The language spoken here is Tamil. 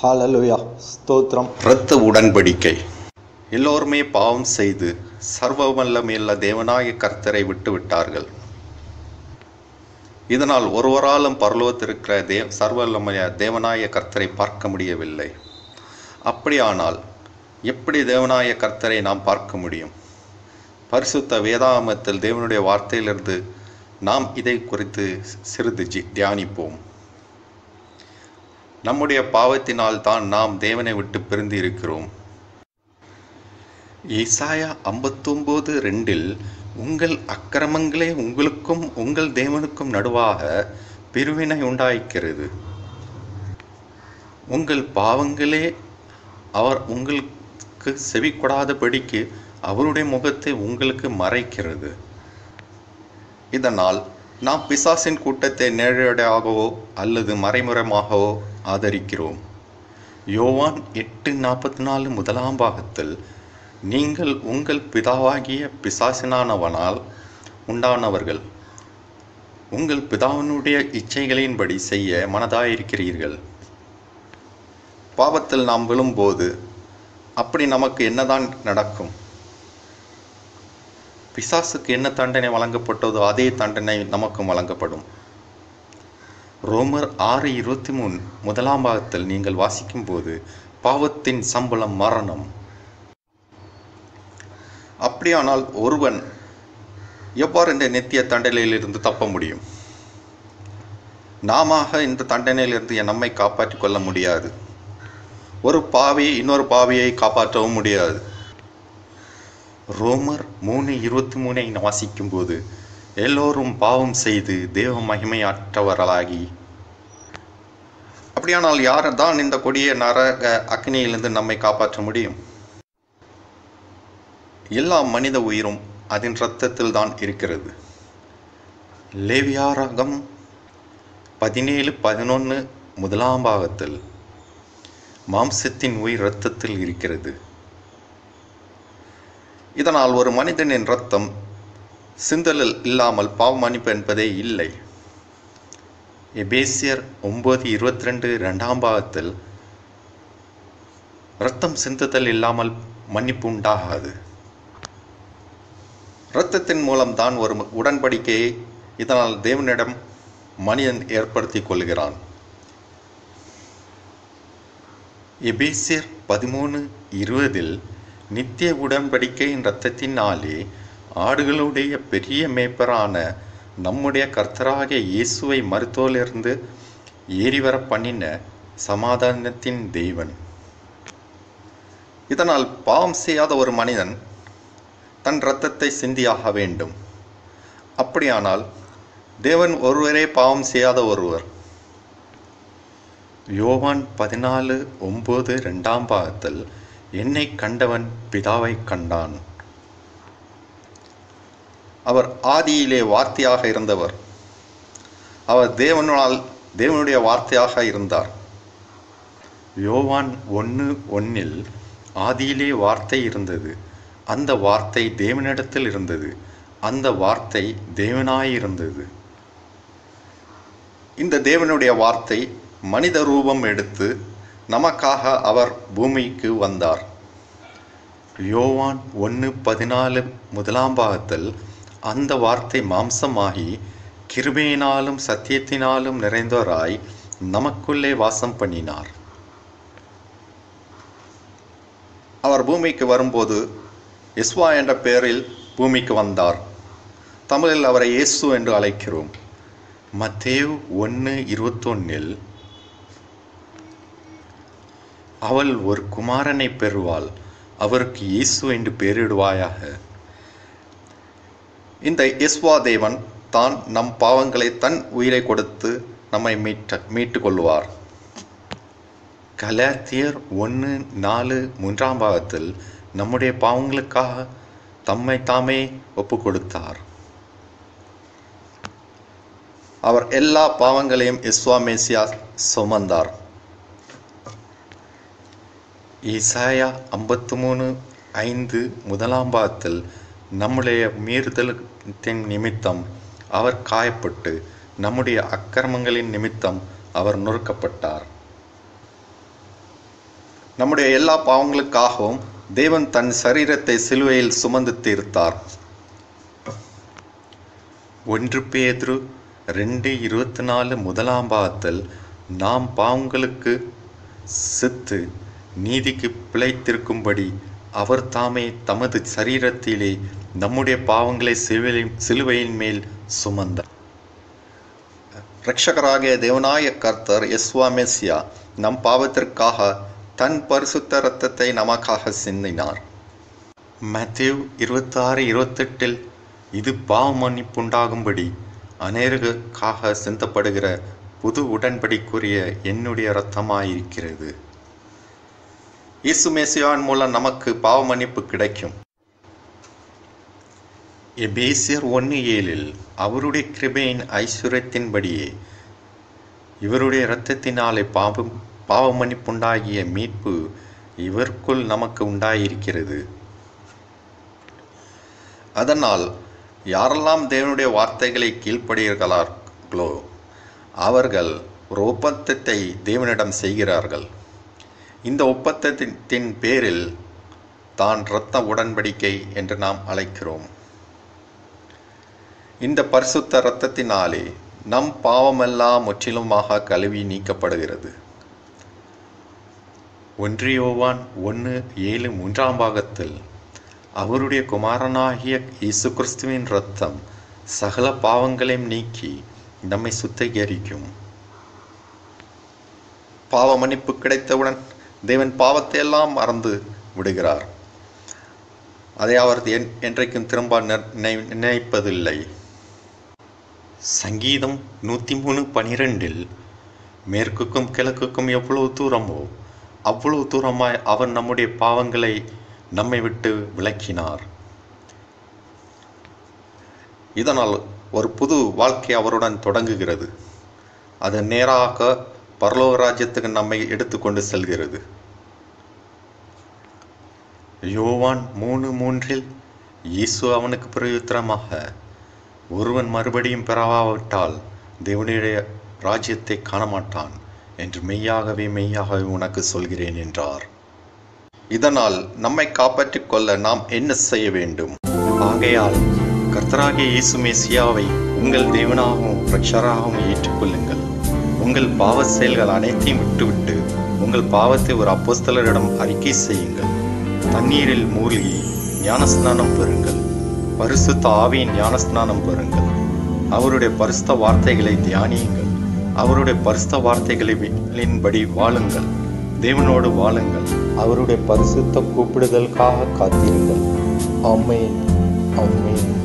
ஹalleluya ஸ்தோத்திரம் இரத்த உடன்படிக்கை எல்லோருமே பாவம் செய்து சர்வ வல்லமையுள்ள தேவனாய கர்த்தரை விட்டு விட்டார்கள் இதனால் ஒருவராலும் பரலோகத்திருக்கிற தே சர்வல்லமைய தேவனாய கர்த்தரை பார்க்க முடியவில்லை அப்படியானால் எப்படி தேவனாய கர்த்தரை நாம் பார்க்க முடியும் பரிசுத்த வேதாகமத்தில் தேவனுடைய வார்த்தையிலிருந்து நாம் இதை குறித்து சிறிது ஜி தியானிப்போம் நம்முடைய பாவத்தினால் தான் நாம் தேவனை விட்டு பிரிந்து இருக்கிறோம் ஏசாயா ஐம்பத்தொம்போது ரெண்டில் உங்கள் அக்கிரமங்களே உங்களுக்கும் உங்கள் தேவனுக்கும் நடுவாக பிரிவினை உண்டாய்க்கிறது உங்கள் பாவங்களே அவர் உங்களுக்கு செவி கொடாதபடிக்கு அவருடைய முகத்தை உங்களுக்கு மறைக்கிறது இதனால் நாம் பிசாசின் கூட்டத்தை நேரடியாகவோ அல்லது மறைமுறமாகவோ ஆதரிக்கிறோம் யோவான் எட்டு நாற்பத்தி நாலு முதலாம் பாகத்தில் நீங்கள் உங்கள் பிதாவாகிய பிசாசினானவனால் உண்டானவர்கள் உங்கள் பிதாவினுடைய இச்சைகளின்படி செய்ய மனதாயிருக்கிறீர்கள் பாவத்தில் நாம் விழும்போது அப்படி நமக்கு என்னதான் நடக்கும் பிசாசுக்கு என்ன தண்டனை வழங்கப்பட்டதோ அதே தண்டனை நமக்கும் வழங்கப்படும் ரோமர் ஆறு இருபத்தி மூணு முதலாம் பாகத்தில் நீங்கள் வாசிக்கும் போது பாவத்தின் சம்பளம் மரணம் அப்படியானால் ஒருவன் எவ்வாறு இந்த நித்திய தண்டனையிலிருந்து தப்ப முடியும் நாம இந்த தண்டனையிலிருந்து நம்மை காப்பாற்றிக் கொள்ள முடியாது ஒரு பாவி இன்னொரு பாவியை காப்பாற்றவும் முடியாது ரோமர் மூணு இருபத்தி மூணை வாசிக்கும் போது எல்லோரும் பாவம் செய்து தேவ மகிமையற்றவர்களாகி அப்படியானால் யார் தான் இந்த கொடிய நரக அக்னியிலிருந்து நம்மை காப்பாற்ற முடியும் எல்லா மனித உயிரும் அதன் இரத்தத்தில் தான் இருக்கிறது லேவியாரகம் பதினேழு பதினொன்று முதலாம் பாகத்தில் மாம்சத்தின் உயிர் இரத்தத்தில் இருக்கிறது இதனால் ஒரு மனிதனின் ரத்தம் சிந்தலில் இல்லாமல் பாவ மன்னிப்பு என்பதே இல்லை எபேசியர் ஒன்பது இருபத்தி ரெண்டு ரெண்டாம் பாகத்தில் இரத்தம் சிந்துதல் இல்லாமல் மன்னிப்பு உண்டாகாது இரத்தத்தின் மூலம்தான் ஒரு உடன்படிக்கையை இதனால் தேவனிடம் மனிதன் ஏற்படுத்தி கொள்கிறான் எபேசியர் பதிமூணு இருபதில் நித்திய உடன்படிக்கையின் இரத்தத்தினாலே ஆடுகளுடைய பெரிய மேய்ப்பரான நம்முடைய கர்த்தராகிய இயேசுவை மருத்துவலிருந்து ஏறிவர பண்ணின சமாதானத்தின் தெய்வன் இதனால் பாவம் செய்யாத ஒரு மனிதன் தன் இரத்தத்தை சிந்தியாக வேண்டும் அப்படியானால் தேவன் ஒருவரே பாவம் செய்யாத ஒருவர் யோவான் பதினாலு ஒம்பது ரெண்டாம் பாகத்தில் என்னை கண்டவன் பிதாவை கண்டான் அவர் ஆதியிலே வார்த்தையாக இருந்தவர் அவர் தேவனால் தேவனுடைய வார்த்தையாக இருந்தார் யோவான் ஒன்று ஒன்னில் ஆதியிலே வார்த்தை இருந்தது அந்த வார்த்தை தேவனிடத்தில் இருந்தது அந்த வார்த்தை தேவனாயிருந்தது இந்த தேவனுடைய வார்த்தை மனித ரூபம் எடுத்து நமக்காக அவர் பூமிக்கு வந்தார் யோவான் ஒன்று பதினாலு முதலாம் பாகத்தில் அந்த வார்த்தை மாம்சமாகி கிருபையினாலும் சத்தியத்தினாலும் நிறைந்தவராய் நமக்குள்ளே வாசம் பண்ணினார் அவர் பூமிக்கு வரும்போது எஸ்வா என்ற பெயரில் பூமிக்கு வந்தார் தமிழில் அவரை இயேசு என்று அழைக்கிறோம் மத்தேவ் ஒன்று இருபத்தொன்னில் அவள் ஒரு குமாரனை பெறுவாள் அவருக்கு இயேசு என்று பெயரிடுவாயாக இந்த இஸ்வா தேவன் தான் நம் பாவங்களை தன் உயிரை கொடுத்து நம்மை மீட்ட மீட்டு கொள்வார் கலாத்தியர் ஒன்று நாலு மூன்றாம் பாகத்தில் நம்முடைய பாவங்களுக்காக தம்மை தாமே ஒப்பு கொடுத்தார் அவர் எல்லா பாவங்களையும் இஸ்வா மேசியா சுமந்தார் ஈசாயா ஐம்பத்து மூணு ஐந்து முதலாம் பாகத்தில் நம்முடைய மீறுதலின் நிமித்தம் அவர் காயப்பட்டு நம்முடைய அக்கிரமங்களின் நிமித்தம் அவர் நொறுக்கப்பட்டார் நம்முடைய எல்லா பாவங்களுக்காகவும் தேவன் தன் சரீரத்தை சிலுவையில் சுமந்து தீர்த்தார் ஒன்று பேதுரு ரெண்டு இருபத்தி நாலு முதலாம் பாகத்தில் நாம் பாவங்களுக்கு செத்து நீதிக்கு பிழைத்திருக்கும்படி அவர் தாமே தமது சரீரத்திலே நம்முடைய பாவங்களை சிலுவையின் சிலுவையின் மேல் சுமந்தார் ரட்சகராகிய தேவனாய கர்த்தர் யெஸ்வா மெஸ்ஸியா நம் பாவத்திற்காக தன் பரிசுத்த இரத்தத்தை நமக்காக சிந்தினார் மத்தேவ் இருபத்தாறு இருபத்தெட்டில் இது பாவ மன்னிப்புண்டாகும்படி அநேருக்காக சிந்தப்படுகிற புது உடன்படிக்குரிய என்னுடைய இரத்தமாயிருக்கிறது இயேசு மேசியான் மூலம் நமக்கு பாவ மன்னிப்பு கிடைக்கும் எபேசியர் ஒன்று ஏழில் அவருடைய கிருபையின் ஐஸ்வர்யத்தின்படியே இவருடைய இரத்தத்தினாலே பாவம் பாவ மன்னிப்புண்டாகிய மீட்பு இவருக்குள் நமக்கு உண்டாயிருக்கிறது அதனால் யாரெல்லாம் தேவனுடைய வார்த்தைகளை கீழ்ப்படுகிறார்களோ அவர்கள் ஒரு ஒப்பந்தத்தை தேவனிடம் செய்கிறார்கள் இந்த ஒப்பந்தத்தின் பேரில் தான் இரத்த உடன்படிக்கை என்று நாம் அழைக்கிறோம் இந்த பரிசுத்த இரத்தத்தினாலே நம் பாவமெல்லாம் முற்றிலுமாக கழுவி நீக்கப்படுகிறது ஒன்றியோவான் ஒன்று ஏழு மூன்றாம் பாகத்தில் அவருடைய குமாரனாகிய இயேசு கிறிஸ்துவின் இரத்தம் சகல பாவங்களையும் நீக்கி நம்மை சுத்திகரிக்கும் பாவ மன்னிப்பு கிடைத்தவுடன் தேவன் பாவத்தை எல்லாம் மறந்து விடுகிறார் அதை அவர் என் என்றைக்கும் திரும்ப நினை- நினைப்பதில்லை சங்கீதம் நூற்றி மூணு பனிரெண்டில் மேற்குக்கும் கிழக்குக்கும் எவ்வளவு தூரமோ அவ்வளவு தூரமாய் அவர் நம்முடைய பாவங்களை நம்மை விட்டு விலக்கினார் இதனால் ஒரு புது வாழ்க்கை அவருடன் தொடங்குகிறது அது நேராக பரலோக ராஜ்யத்துக்கு நம்மை எடுத்துக்கொண்டு செல்கிறது யோவான் மூணு மூன்றில் இயேசு அவனுக்கு பிரயுத்தரமாக ஒருவன் மறுபடியும் பெறாவிட்டால் தேவனுடைய ராஜ்யத்தை காணமாட்டான் என்று மெய்யாகவே மெய்யாகவே உனக்கு சொல்கிறேன் என்றார் இதனால் நம்மை காப்பாற்றிக் கொள்ள நாம் என்ன செய்ய வேண்டும் ஆகையால் கர்த்தராகிய இயேசு மேசியாவை உங்கள் தேவனாகவும் ரட்சராகவும் ஏற்றுக்கொள்ளுங்கள் உங்கள் பாவ செயல்கள் அனைத்தையும் விட்டுவிட்டு உங்கள் பாவத்தை ஒரு அப்போஸ்தலரிடம் அறிக்கை செய்யுங்கள் தண்ணீரில் மூழ்கி ஞானஸ்நானம் பெறுங்கள் பரிசுத்த ஆவியின் ஞானஸ்நானம் பெறுங்கள் அவருடைய பரிசுத்த வார்த்தைகளை தியானியுங்கள் அவருடைய பரிசுத்த வார்த்தைகளின்படி வாழுங்கள் தேவனோடு வாழுங்கள் அவருடைய பரிசுத்த கூப்பிடுதலுக்காக காத்திருங்கள் ஆமென் ஆமென்